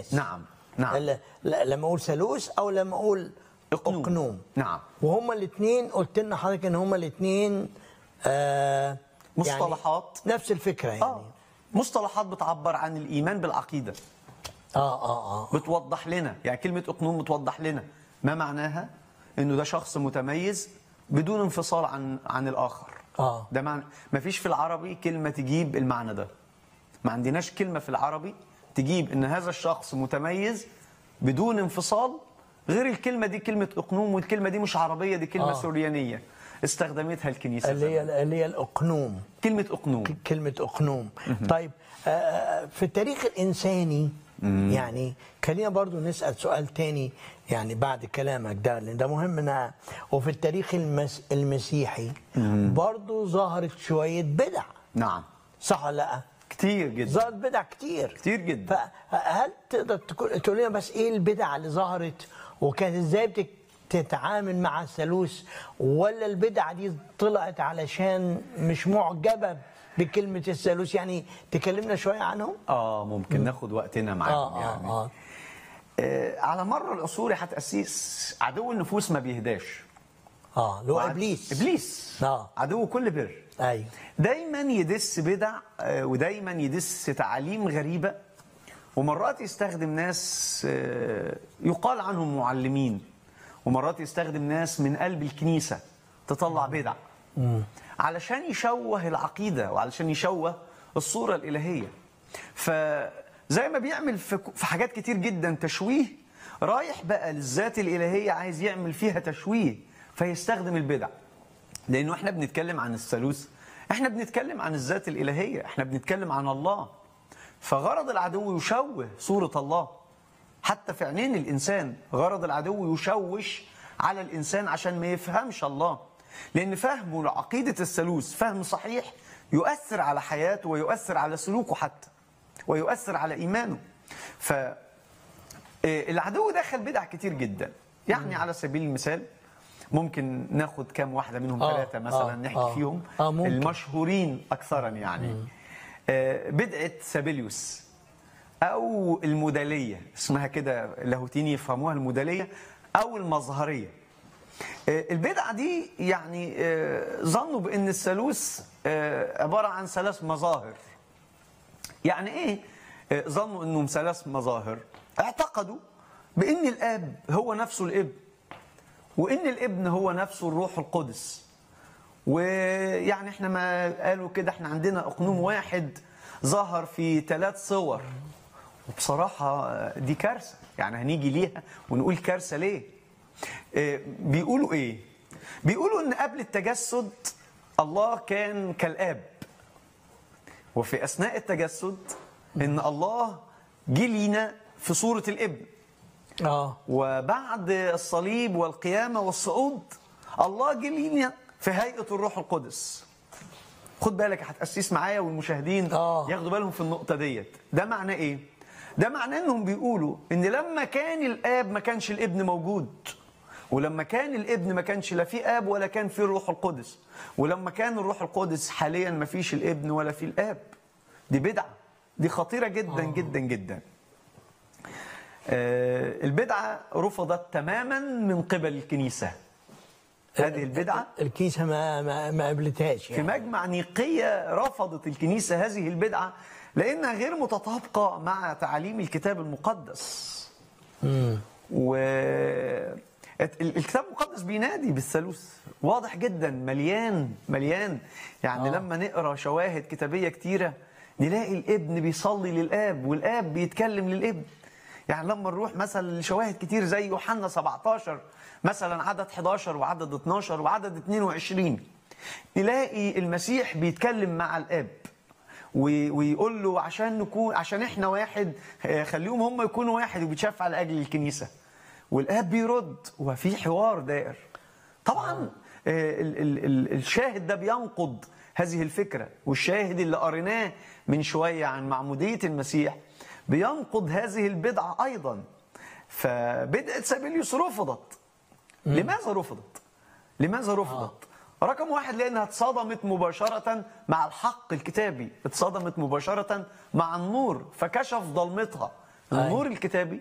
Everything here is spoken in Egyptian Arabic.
الناس نعم نعم ل- ل- لما اقول ثالوث او لما اقول اقنوم. اقنوم نعم وهما الاثنين قلت لنا حضرتك ان هما الاثنين آه مصطلحات. يعني نفس الفكره يعني اه مصطلحات بتعبر عن الايمان بالعقيده اه اه اه بتوضح لنا يعني كلمه اقنوم بتوضح لنا ما معناها انه ده شخص متميز بدون انفصال عن عن الاخر آه. ده معنى ما فيش في العربي كلمه تجيب المعنى ده ما عندناش كلمه في العربي تجيب ان هذا الشخص متميز بدون انفصال غير الكلمه دي كلمه اقنوم والكلمه دي مش عربيه دي كلمه آه. آه. سوريانيه استخدمتها الكنيسه اللي زمان. هي اللي هي الاقنوم كلمه اقنوم ك- كلمة أقنوم طيب آه، في التاريخ الإنساني يعني خلينا برضو نسأل سؤال تاني يعني بعد كلامك ده لأن ده مهم إنها وفي التاريخ المس المسيحي برضو ظهرت شوية بدع نعم صح ولا لا؟ كتير جدا ظهرت بدع كتير كتير جدا فهل تقدر تقول تقول لنا بس ايه البدع اللي ظهرت وكانت ازاي بتك- تتعامل مع الثالوث ولا البدع دي طلعت علشان مش معجبه بكلمه الثالوث يعني تكلمنا شويه عنهم؟ اه ممكن ناخد وقتنا معاهم اه يعني اه اه آه، على مر العصور يا هتأسيس عدو النفوس ما بيهداش اه اللي هو وعد- ابليس ابليس آه. عدو كل بر ايوه دايما يدس بدع آه، ودايما يدس تعاليم غريبه ومرات يستخدم ناس آه، يقال عنهم معلمين ومرات يستخدم ناس من قلب الكنيسه تطلع بدع علشان يشوه العقيده وعلشان يشوه الصوره الالهيه فزي ما بيعمل في في حاجات كتير جدا تشويه رايح بقى للذات الالهيه عايز يعمل فيها تشويه فيستخدم البدع لانه احنا بنتكلم عن الثالوث احنا بنتكلم عن الذات الالهيه احنا بنتكلم عن الله فغرض العدو يشوه صوره الله حتى في عينين الانسان غرض العدو يشوش على الانسان عشان ما يفهمش الله لان فهمه لعقيده الثالوث فهم صحيح يؤثر على حياته ويؤثر على سلوكه حتى ويؤثر على ايمانه ف آه، العدو دخل بدع كتير جدا يعني على سبيل المثال ممكن ناخد كام واحده منهم آه، ثلاثه مثلا آه، نحكي آه. فيهم آه، ممكن. المشهورين اكثرا يعني آه، بدعه سابيليوس او الموداليه اسمها كده اللاهوتيين يفهموها الموداليه او المظهريه آه، البدعه دي يعني آه، ظنوا بان الثالوث آه، عباره عن ثلاث مظاهر يعني ايه آه، ظنوا انهم ثلاث مظاهر اعتقدوا بان الاب هو نفسه الابن وان الابن هو نفسه الروح القدس ويعني احنا ما قالوا كده احنا عندنا اقنوم واحد ظهر في ثلاث صور وبصراحة آه، دي كارثة يعني هنيجي ليها ونقول كارثة ليه آه، بيقولوا ايه بيقولوا ان قبل التجسد الله كان كالاب وفي اثناء التجسد ان الله جه لينا في صورة الابن اه وبعد الصليب والقيامة والصعود الله جه لينا في هيئة الروح القدس خد بالك يا هتأسيس معايا والمشاهدين آه. ياخدوا بالهم في النقطة ديت ده معناه ايه؟ ده معناه انهم بيقولوا ان لما كان الاب ما كانش الابن موجود ولما كان الابن ما كانش لا في اب ولا كان في الروح القدس ولما كان الروح القدس حاليا ما فيش الابن ولا في الاب دي بدعة دي خطيرة جدا جدا جدا آه، البدعة رفضت تماما من قبل الكنيسة هذه البدعة الكيسه ما ما, ما قبلتهاش في يعني مجمع نيقية رفضت الكنيسة هذه البدعة لأنها غير متطابقة مع تعاليم الكتاب المقدس و الكتاب المقدس بينادي بالثالوث واضح جدا مليان مليان يعني آه. آه. لما نقرا شواهد كتابيه كتيره نلاقي الابن بيصلي للاب والاب بيتكلم للابن يعني لما نروح مثلا لشواهد كتير زي يوحنا 17 مثلا عدد 11 وعدد 12 وعدد 22 نلاقي المسيح بيتكلم مع الاب و- ويقول له عشان نكون عشان احنا واحد آه، خليهم هم يكونوا واحد وبيتشفع لاجل الكنيسه والاب بيرد وفي حوار دائر طبعا آه، ال- ال- ال- الشاهد ده بينقض هذه الفكره والشاهد اللي قريناه من شويه عن معموديه المسيح بينقض هذه البدعه ايضا فبدعه سابيليوس رفضت لماذا رفضت؟ لماذا رفضت؟ رقم واحد لانها اتصادمت مباشره مع الحق الكتابي، اتصادمت مباشره مع النور فكشف ضلمتها النور الكتابي